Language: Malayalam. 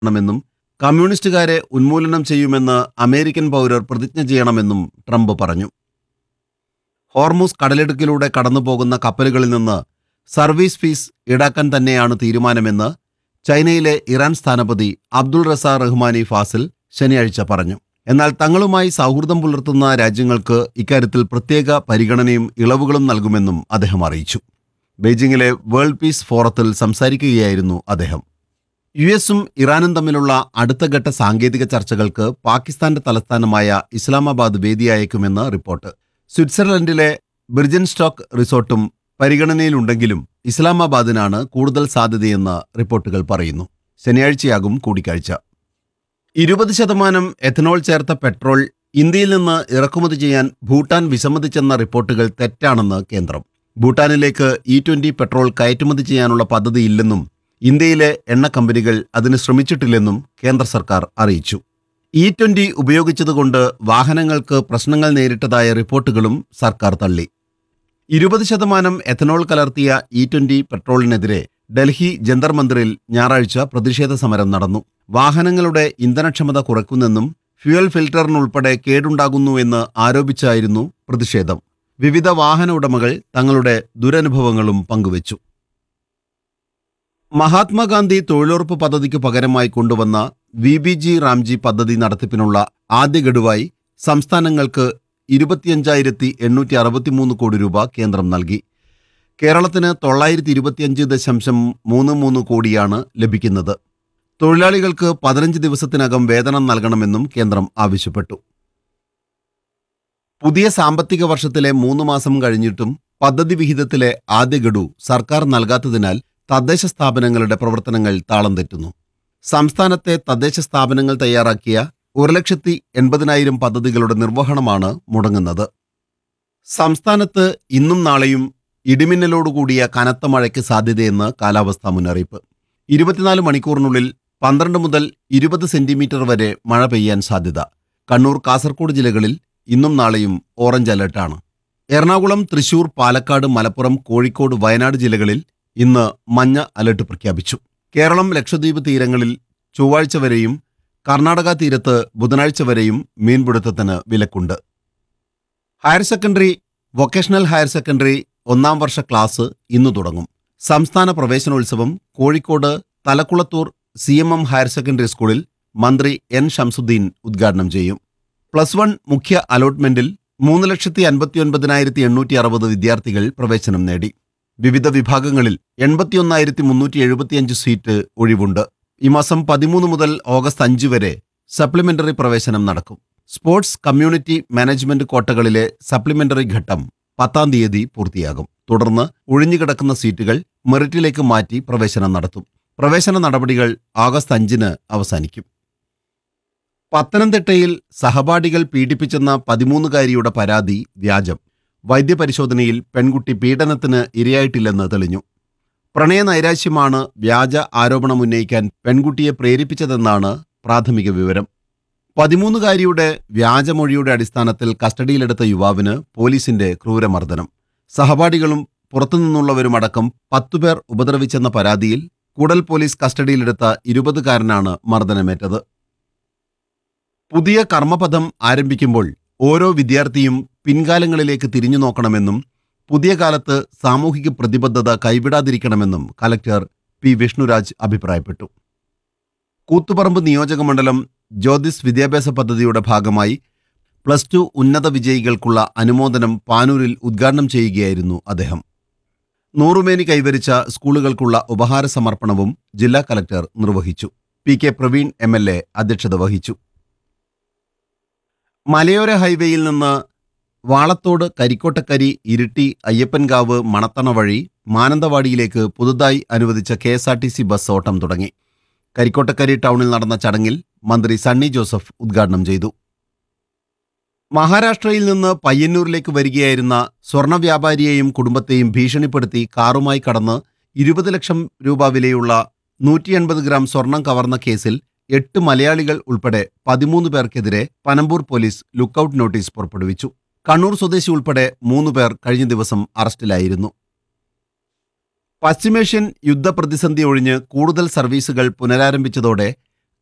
ണമെന്നും കമ്മ്യൂണിസ്റ്റുകാരെ ഉന്മൂലനം ചെയ്യുമെന്ന് അമേരിക്കൻ പൗരർ പ്രതിജ്ഞ ചെയ്യണമെന്നും ട്രംപ് പറഞ്ഞു ഹോർമുസ് കടലിടുക്കിലൂടെ കടന്നുപോകുന്ന കപ്പലുകളിൽ നിന്ന് സർവീസ് ഫീസ് ഈടാക്കാൻ തന്നെയാണ് തീരുമാനമെന്ന് ചൈനയിലെ ഇറാൻ സ്ഥാനപതി അബ്ദുൾ റസ റഹ്മാനി ഫാസിൽ ശനിയാഴ്ച പറഞ്ഞു എന്നാൽ തങ്ങളുമായി സൗഹൃദം പുലർത്തുന്ന രാജ്യങ്ങൾക്ക് ഇക്കാര്യത്തിൽ പ്രത്യേക പരിഗണനയും ഇളവുകളും നൽകുമെന്നും അദ്ദേഹം അറിയിച്ചു ബെയ്ജിംഗിലെ വേൾഡ് പീസ് ഫോറത്തിൽ സംസാരിക്കുകയായിരുന്നു അദ്ദേഹം യു എസും ഇറാനും തമ്മിലുള്ള അടുത്ത ഘട്ട സാങ്കേതിക ചർച്ചകൾക്ക് പാകിസ്ഥാന്റെ തലസ്ഥാനമായ ഇസ്ലാമാബാദ് വേദിയായേക്കുമെന്ന് റിപ്പോർട്ട് സ്വിറ്റ്സർലൻഡിലെ ബിർജൻ സ്റ്റോക്ക് റിസോർട്ടും പരിഗണനയിലുണ്ടെങ്കിലും ഇസ്ലാമാബാദിനാണ് കൂടുതൽ സാധ്യതയെന്ന് റിപ്പോർട്ടുകൾ പറയുന്നു ശനിയാഴ്ചയാകും കൂടിക്കാഴ്ച ഇരുപത് ശതമാനം എഥനോൾ ചേർത്ത പെട്രോൾ ഇന്ത്യയിൽ നിന്ന് ഇറക്കുമതി ചെയ്യാൻ ഭൂട്ടാൻ വിസമ്മതിച്ചെന്ന റിപ്പോർട്ടുകൾ തെറ്റാണെന്ന് കേന്ദ്രം ഭൂട്ടാനിലേക്ക് ഇ ട്വന്റി പെട്രോൾ കയറ്റുമതി ചെയ്യാനുള്ള പദ്ധതിയില്ലെന്നും ഇന്ത്യയിലെ എണ്ണ കമ്പനികൾ അതിന് ശ്രമിച്ചിട്ടില്ലെന്നും കേന്ദ്ര സർക്കാർ അറിയിച്ചു ഇ ട്വന്റി ഉപയോഗിച്ചതുകൊണ്ട് വാഹനങ്ങൾക്ക് പ്രശ്നങ്ങൾ നേരിട്ടതായ റിപ്പോർട്ടുകളും സർക്കാർ തള്ളി ഇരുപത് ശതമാനം എഥനോൾ കലർത്തിയ ഇ ട്വന്റി പെട്രോളിനെതിരെ ഡൽഹി ജന്തർ മന്ദിറിൽ ഞായറാഴ്ച പ്രതിഷേധ സമരം നടന്നു വാഹനങ്ങളുടെ ഇന്ധനക്ഷമത കുറയ്ക്കുന്നെന്നും ഫ്യുവൽ ഫിൽറ്ററിനുൾപ്പെടെ കേടുണ്ടാകുന്നുവെന്ന് ആരോപിച്ചായിരുന്നു പ്രതിഷേധം വിവിധ വാഹന ഉടമകൾ തങ്ങളുടെ ദുരനുഭവങ്ങളും പങ്കുവച്ചു മഹാത്മാഗാന്ധി തൊഴിലുറപ്പ് പദ്ധതിക്ക് പകരമായി കൊണ്ടുവന്ന വി ബി ജി റാംജി പദ്ധതി നടത്തിപ്പിനുള്ള ആദ്യ ഗഡുവായി സംസ്ഥാനങ്ങൾക്ക് ഇരുപത്തിയഞ്ചായിരത്തി എണ്ണൂറ്റി അറുപത്തിമൂന്ന് കോടി രൂപ കേന്ദ്രം നൽകി കേരളത്തിന് തൊള്ളായിരത്തി ഇരുപത്തിയഞ്ച് ദശാംശം മൂന്ന് മൂന്ന് കോടിയാണ് ലഭിക്കുന്നത് തൊഴിലാളികൾക്ക് പതിനഞ്ച് ദിവസത്തിനകം വേതനം നൽകണമെന്നും കേന്ദ്രം ആവശ്യപ്പെട്ടു പുതിയ സാമ്പത്തിക വർഷത്തിലെ മൂന്ന് മാസം കഴിഞ്ഞിട്ടും പദ്ധതി വിഹിതത്തിലെ ആദ്യ ഗഡു സർക്കാർ നൽകാത്തതിനാൽ തദ്ദേശ സ്ഥാപനങ്ങളുടെ പ്രവർത്തനങ്ങൾ താളം തെറ്റുന്നു സംസ്ഥാനത്തെ തദ്ദേശ സ്ഥാപനങ്ങൾ തയ്യാറാക്കിയ ഒരു ലക്ഷത്തി എൺപതിനായിരം പദ്ധതികളുടെ നിർവഹണമാണ് മുടങ്ങുന്നത് സംസ്ഥാനത്ത് ഇന്നും നാളെയും ഇടിമിന്നലോടുകൂടിയ കനത്ത മഴയ്ക്ക് സാധ്യതയെന്ന് കാലാവസ്ഥാ മുന്നറിയിപ്പ് ഇരുപത്തിനാല് മണിക്കൂറിനുള്ളിൽ പന്ത്രണ്ട് മുതൽ ഇരുപത് സെന്റിമീറ്റർ വരെ മഴ പെയ്യാൻ സാധ്യത കണ്ണൂർ കാസർഗോഡ് ജില്ലകളിൽ ഇന്നും നാളെയും ഓറഞ്ച് അലർട്ടാണ് എറണാകുളം തൃശൂർ പാലക്കാട് മലപ്പുറം കോഴിക്കോട് വയനാട് ജില്ലകളിൽ ഇന്ന് മഞ്ഞ അലർട്ട് പ്രഖ്യാപിച്ചു കേരളം ലക്ഷദ്വീപ് തീരങ്ങളിൽ ചൊവ്വാഴ്ച വരെയും കർണാടക തീരത്ത് ബുധനാഴ്ച വരെയും മീൻപിടുത്തത്തിന് വിലക്കുണ്ട് higher secondary vocational higher secondary ഒന്നാം വർഷ ക്ലാസ് ഇന്ന് തുടങ്ങും സംസ്ഥാന പ്രവേശനോത്സവം Kozhikode Thalakkulathur C M M higher secondary സ്കൂളിൽ മന്ത്രി എൻ ഷംസുദ്ദീൻ ഉദ്ഘാടനം ചെയ്യും പ്ലസ് വൺ മുഖ്യ അലോട്ട്മെന്റിൽ മൂന്ന് ലക്ഷത്തി അൻപത്തിയൊൻപതിനായിരത്തി എണ്ണൂറ്റി അറുപത് വിദ്യാർത്ഥികൾ പ്രവേശനം നേടി വിവിധ വിഭാഗങ്ങളിൽ എൺപത്തിയൊന്നായിരത്തി മുന്നൂറ്റി എഴുപത്തിയഞ്ച് സീറ്റ് ഒഴിവുണ്ട് ഈ മാസം പതിമൂന്ന് മുതൽ ഓഗസ്റ്റ് അഞ്ച് വരെ സപ്ലിമെന്ററി പ്രവേശനം നടക്കും സ്പോർട്സ് കമ്മ്യൂണിറ്റി മാനേജ്മെന്റ് കോട്ടകളിലെ സപ്ലിമെന്ററി ഘട്ടം പത്താം തീയതി പൂർത്തിയാകും തുടർന്ന് ഒഴിഞ്ഞുകിടക്കുന്ന സീറ്റുകൾ മെറിറ്റിലേക്ക് മാറ്റി പ്രവേശനം നടത്തും പ്രവേശന നടപടികൾ ആഗസ്റ്റ് അഞ്ചിന് അവസാനിക്കും പത്തനംതിട്ടയിൽ സഹപാഠികൾ പീഡിപ്പിച്ചെന്ന പതിമൂന്നുകാരിയുടെ പരാതി വ്യാജം വൈദ്യപരിശോധനയിൽ പെൺകുട്ടി പീഡനത്തിന് ഇരയായിട്ടില്ലെന്ന് തെളിഞ്ഞു പ്രണയനൈരാശ്യമാണ് വ്യാജ ആരോപണം ഉന്നയിക്കാൻ പെൺകുട്ടിയെ പ്രേരിപ്പിച്ചതെന്നാണ് പ്രാഥമിക വിവരം പതിമൂന്നുകാരിയുടെ വ്യാജമൊഴിയുടെ അടിസ്ഥാനത്തിൽ കസ്റ്റഡിയിലെടുത്ത യുവാവിന് പോലീസിന്റെ ക്രൂരമർദ്ദനം സഹപാഠികളും പുറത്തുനിന്നുള്ളവരുമടക്കം പത്തുപേർ ഉപദ്രവിച്ചെന്ന പരാതിയിൽ കൂടൽ പോലീസ് കസ്റ്റഡിയിലെടുത്ത ഇരുപതുകാരനാണ് മർദ്ദനമേറ്റത് പുതിയ കർമ്മപഥം ആരംഭിക്കുമ്പോൾ ഓരോ വിദ്യാർത്ഥിയും പിൻകാലങ്ങളിലേക്ക് തിരിഞ്ഞു നോക്കണമെന്നും പുതിയ കാലത്ത് സാമൂഹിക പ്രതിബദ്ധത കൈവിടാതിരിക്കണമെന്നും കലക്ടർ പി വിഷ്ണുരാജ് അഭിപ്രായപ്പെട്ടു കൂത്തുപറമ്പ് നിയോജകമണ്ഡലം ജ്യോതിസ് വിദ്യാഭ്യാസ പദ്ധതിയുടെ ഭാഗമായി പ്ലസ് ടു ഉന്നത വിജയികൾക്കുള്ള അനുമോദനം പാനൂരിൽ ഉദ്ഘാടനം ചെയ്യുകയായിരുന്നു അദ്ദേഹം നൂറുമേനി കൈവരിച്ച സ്കൂളുകൾക്കുള്ള ഉപഹാര സമർപ്പണവും ജില്ലാ കലക്ടർ നിർവഹിച്ചു P K Praveen M L A അധ്യക്ഷത വഹിച്ചു മലയോര ഹൈവേയിൽ നിന്ന് വാളത്തോട് കരിക്കോട്ടക്കരി ഇരിട്ടി അയ്യപ്പൻകാവ് മണത്തണ വഴി മാനന്തവാടിയിലേക്ക് പുതുതായി അനുവദിച്ച K S R T C bus ഓട്ടം തുടങ്ങി കരിക്കോട്ടക്കരി ടൗണിൽ നടന്ന ചടങ്ങിൽ മന്ത്രി സണ്ണി ജോസഫ് ഉദ്ഘാടനം ചെയ്തു മഹാരാഷ്ട്രയിൽ നിന്ന് പയ്യന്നൂരിലേക്ക് വരികയായിരുന്ന സ്വർണ്ണ വ്യാപാരിയെയും കുടുംബത്തെയും ഭീഷണിപ്പെടുത്തി കാറുമായി കടന്ന് ഇരുപത് ലക്ഷം രൂപ വിലയുള്ള നൂറ്റി എൺപത് ഗ്രാം സ്വർണം കവർന്ന കേസിൽ എട്ട് മലയാളികൾ ഉൾപ്പെടെ പതിമൂന്ന് പേർക്കെതിരെ പനമ്പൂർ പോലീസ് ലുക്കൌട്ട് നോട്ടീസ് പുറപ്പെടുവിച്ചു കണ്ണൂർ സ്വദേശി ഉൾപ്പെടെ മൂന്ന് പേർ കഴിഞ്ഞ ദിവസം അറസ്റ്റിലായിരുന്നു പശ്ചിമേഷ്യൻ യുദ്ധപ്രതിസന്ധി ഒഴിഞ്ഞ് കൂടുതൽ സർവീസുകൾ പുനരാരംഭിച്ചതോടെ